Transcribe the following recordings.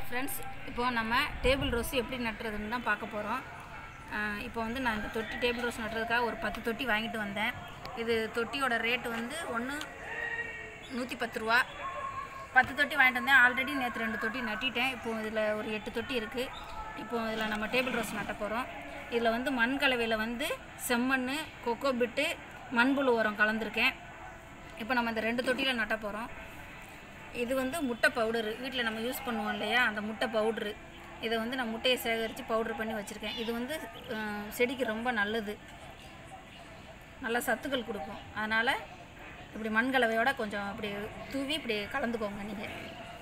friends இப்போ நம்ம table rose எப்படி நட்டுறதுன்னு தான் பார்க்க போகிறோம் இப்போ வந்து நான் இந்த தொட்டி டேபிள் ரோஸ் நட்டுறதுக்காக ஒரு பத்து தொட்டி வாங்கிட்டு வந்தேன் இது தொட்டியோட ரேட்டு வந்து ஒன்று நூற்றி பத்து ரூபா பத்து தொட்டி வாங்கிட்டு வந்தேன் ஆல்ரெடி நேற்று ரெண்டு தொட்டி நட்டிட்டேன் இப்போ இதில் ஒரு எட்டு தொட்டி இருக்குது இப்போ இதில் நம்ம டேபிள் ரோஸ் நட்ட போகிறோம் இதில் வந்து மண் கலவையில் வந்து செம்மண் கொக்கோ பிட்டு மண்புழு உரம் கலந்துருக்கேன் இப்போ நம்ம இந்த ரெண்டு தொட்டியில் நட்ட போகிறோம் இது வந்து முட்டை பவுடரு வீட்டில் நம்ம யூஸ் பண்ணுவோம் இல்லையா அந்த முட்டை பவுட்ரு இதை வந்து நான் முட்டையை சேகரித்து பவுட்ரு பண்ணி வச்சுருக்கேன் இது வந்து அஹ், செடிக்கு ரொம்ப நல்லது நல்ல சத்துக்கள் கொடுக்கும் அதனால் இப்படி மண் கலவையோட கொஞ்சம் இப்படி தூவி இப்படி கலந்துக்கோங்க நீங்கள்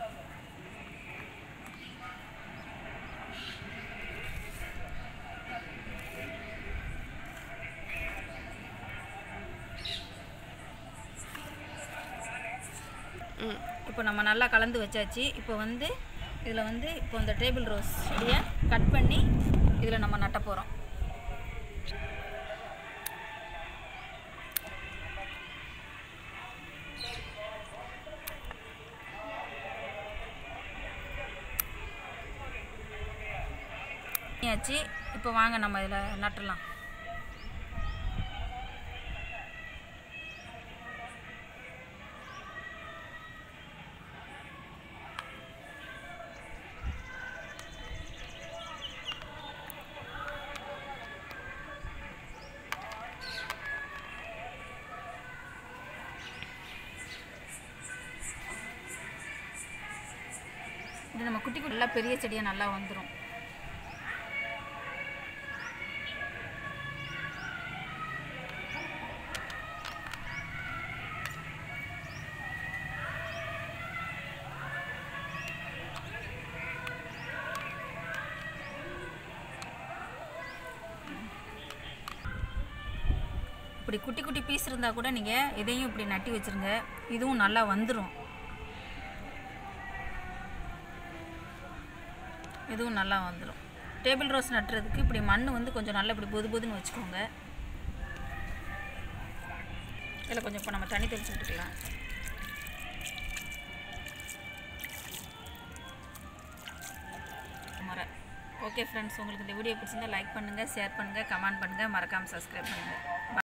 இப்போ நம்ம நல்லா கலந்து வச்சாச்சு இப்போ வந்து இதில் வந்து இப்போ இந்த டேபிள் ரோஸ் செடியை கட் பண்ணி இதில் நம்ம நட்ட போகிறோம் ஆச்சு இப்போ வாங்க நம்ம இதில் நட்டலாம் இது நம்ம குட்டி குட்டி நல்லா பெரிய செடியாக நல்லா வந்துடும் இப்படி குட்டி குட்டி பீஸ் இருந்தால் கூட நீங்கள் இதையும் இப்படி நட்டி வச்சுருங்க இதுவும் நல்லா வந்துடும் இதுவும் நல்லா வந்துடும் டேபிள் ரோஸ் நட்டுறதுக்கு இப்படி மண் வந்து கொஞ்சம் நல்லா இப்படி பொது பொதுன்னு வச்சுக்கோங்க இதில் கொஞ்சம் இப்போ நம்ம தண்ணி தெளிச்சு விட்டுக்கலாம் முறை ஓகே ஃப்ரெண்ட்ஸ் உங்களுக்கு இந்த வீடியோ பிடிச்சிருந்தா லைக் பண்ணுங்கள் ஷேர் பண்ணுங்கள் கமெண்ட் பண்ணுங்கள் மறக்காமல் சப்ஸ்கிரைப் பண்ணுங்கள்